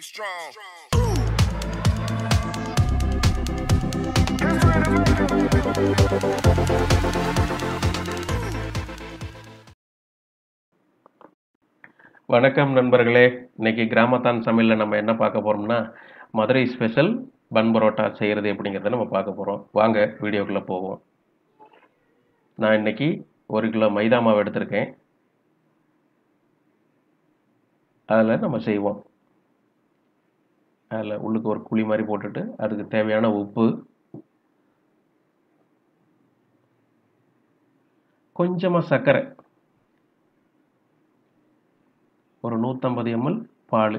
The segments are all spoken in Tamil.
strong. வணக்கம் நண்பர்களே இன்னைக்கு கிராமத்தான் சமையலில் நம்ம என்ன பார்க்க போகிறோம்னா மதுரை ஸ்பெஷல் பன் பரோட்டா செய்கிறது எப்படிங்கிறத நம்ம பார்க்க போகிறோம் வாங்க வீடியோக்குள்ளே போவோம் நான் இன்னைக்கு ஒரு கிலோ மைதா மாவு எடுத்திருக்கேன் அதில் நம்ம செய்வோம் அதில் உள்ளுக்கு ஒரு குழி மாதிரி போட்டுட்டு அதுக்கு தேவையான உப்பு கொஞ்சமாக சர்க்கரை ஒரு நூற்றம்பது எம்எல் பால்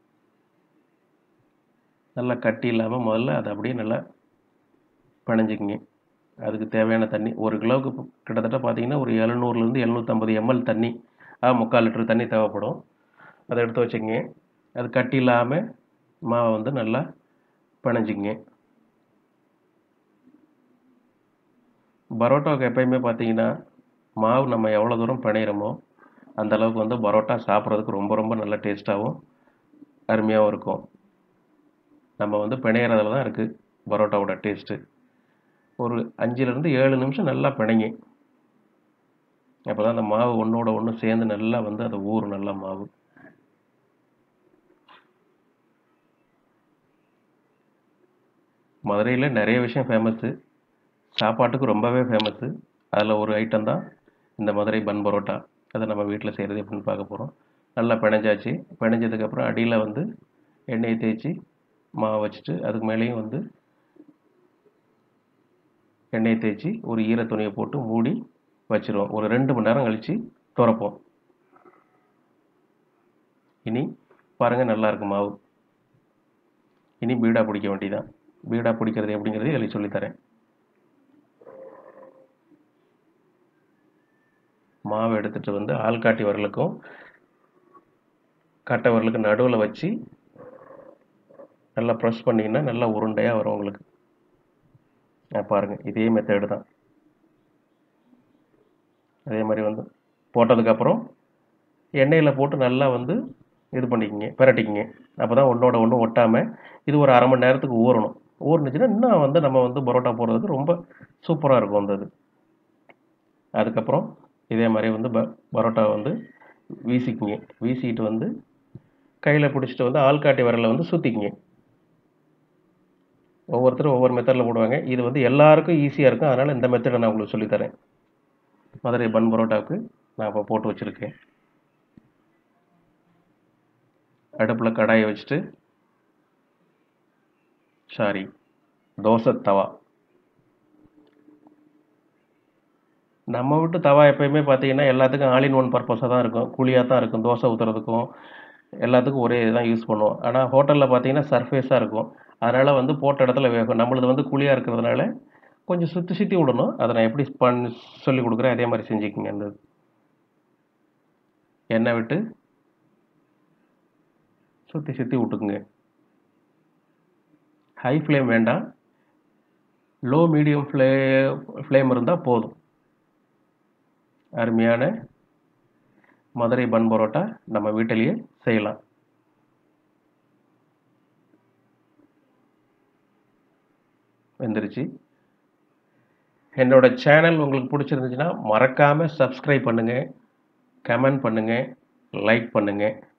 நல்லா கட்டி இல்லாமல் முதல்ல அதை அப்படியே நல்லா பிணைஞ்சிக்கிங்க அதுக்கு தேவையான தண்ணி ஒரு கிலோவுக்கு ப- கிட்டத்தட்ட பார்த்தீங்கன்னா ஒரு எழுநூறுலேருந்து எழுநூற்றம்பது எம்எல் தண்ணி ஆ முக்கால் லிட்டர் தண்ணி தேவைப்படும் அதை எடுத்து வச்சுக்கங்க அது கட்டி இல்லாமல் மாவை வந்து நல்லா பிணைஞ்சிக்கங்க பரோட்டாவுக்கு எப்பயுமே பார்த்தீங்கன்னா மாவு நம்ம எவ்வளோ தூரம் பிணையிறோமோ அந்த அளவுக்கு வந்து பரோட்டா சாப்பிட்றதுக்கு ரொம்ப ரொம்ப நல்ல டேஸ்ட்டாகவும் அருமையாகவும் இருக்கும் நம்ம வந்து பிணையிறதுல தான் இருக்குது பரோட்டாவோட டேஸ்ட்டு ஒரு அஞ்சுலேருந்து ஏழு நிமிஷம் நல்லா பிணைங்க அப்போ தான் அந்த மாவு ஒன்றோட ஒன்று சேர்ந்து நல்லா வந்து அது ஊறும் நல்லா மாவு மதுரையில் நிறைய விஷயம் ஃபேமஸ்ஸு சாப்பாட்டுக்கு ரொம்பவே ஃபேமஸ்ஸு அதில் ஒரு ஐட்டம் தான் இந்த மதுரை பன் பரோட்டா அதை நம்ம வீட்டில் செய்கிறது எப்படின்னு பார்க்க போகிறோம் நல்லா பிணைஞ்சாச்சு பிணைஞ்சதுக்கப்புறம் அடியில் வந்து எண்ணெயை தேய்ச்சி மாவு வச்சுட்டு அதுக்கு மேலேயும் வந்து எண்ணெயை தேய்ச்சி ஒரு ஈர துணியை போட்டு மூடி வச்சிருவோம் ஒரு ரெண்டு மணி நேரம் கழித்து துறப்போம் இனி பாருங்கள் நல்லா இருக்கு மாவு இனி பீடா பிடிக்க வேண்டியதான் பீடா பிடிக்கிறது எப்படிங்கிறது இதில் சொல்லித்தரேன் மாவு எடுத்துட்டு வந்து ஆள்காட்டி விரலுக்கும் கட்டை விரலுக்கு நடுவில் வச்சு நல்லா ப்ரெஸ் பண்ணிங்கன்னா நல்லா உருண்டையாக வரும் உங்களுக்கு ஆ, பாருங்க இதே மெத்தேடு தான் அதே மாதிரி வந்து போட்டதுக்கப்புறம் எண்ணெயில் போட்டு நல்லா வந்து இது பண்ணிக்கிங்க பிரட்டிக்கிங்க அப்போ தான் ஒன்றோட ஒன்று ஒட்டாமல் இது ஒரு அரை மணி நேரத்துக்கு ஊறணும் ஊறுனுச்சுன்னா இன்னும் வந்து நம்ம வந்து பரோட்டா போடுறதுக்கு ரொம்ப சூப்பராக இருக்கும் அந்த இது அதுக்கப்புறம் இதே மாதிரி வந்து ப பரோட்டா வந்து வீசிக்கிங்க வீசிக்கிட்டு வந்து கையில் பிடிச்சிட்டு வந்து ஆள்காட்டி விரலை வந்து சுற்றிக்கிங்க ஒவ்வொருத்தரும் ஒவ்வொரு மெத்தடில் போடுவாங்க இது வந்து எல்லாருக்கும் ஈஸியாக இருக்கும் அதனால் இந்த மெத்தடை நான் உங்களுக்கு சொல்லித்தரேன் மதுரை பன் பரோட்டாவுக்கு நான் இப்போ போட்டு வச்சுருக்கேன் அடுப்பில் கடாயை வச்சுட்டு சாரி தோசை தவா நம்ம வீட்டு தவா எப்பயுமே பார்த்தீங்கன்னா எல்லாத்துக்கும் ஆல் இன் ஒன் பர்பஸாக தான் இருக்கும் குழியாக தான் இருக்கும் தோசை ஊற்றுறதுக்கும் எல்லாத்துக்கும் ஒரே இதுதான் யூஸ் பண்ணுவோம் ஆனால் ஹோட்டலில் பார்த்தீங்கன்னா சர்ஃபேஸாக இருக்கும் அதனால் வந்து போட்ட இடத்துல வேகும் நம்மளது வந்து குழியாக இருக்கிறதுனால கொஞ்சம் சுற்றி சுற்றி விடணும் அதை நான் எப்படி பண்ணி சொல்லி கொடுக்குறேன் அதே மாதிரி செஞ்சுக்கிங்க அந்த இது. எண்ணெய் விட்டு சுற்றி சுற்றி விட்டுக்குங்க ஹை ஃப்ளேம் வேண்டாம் லோ மீடியம் ஃப்ளே ஃப்ளேம் இருந்தால் போதும் அருமையான மதுரை பன் பரோட்டா நம்ம வீட்டிலேயே செய்யலாம் வெந்துருச்சு என்னோட சேனல் உங்களுக்கு பிடிச்சிருந்துச்சுன்னா மறக்காமல் சப்ஸ்கிரைப் பண்ணுங்கள் கமெண்ட் பண்ணுங்கள் லைக் பண்ணுங்கள்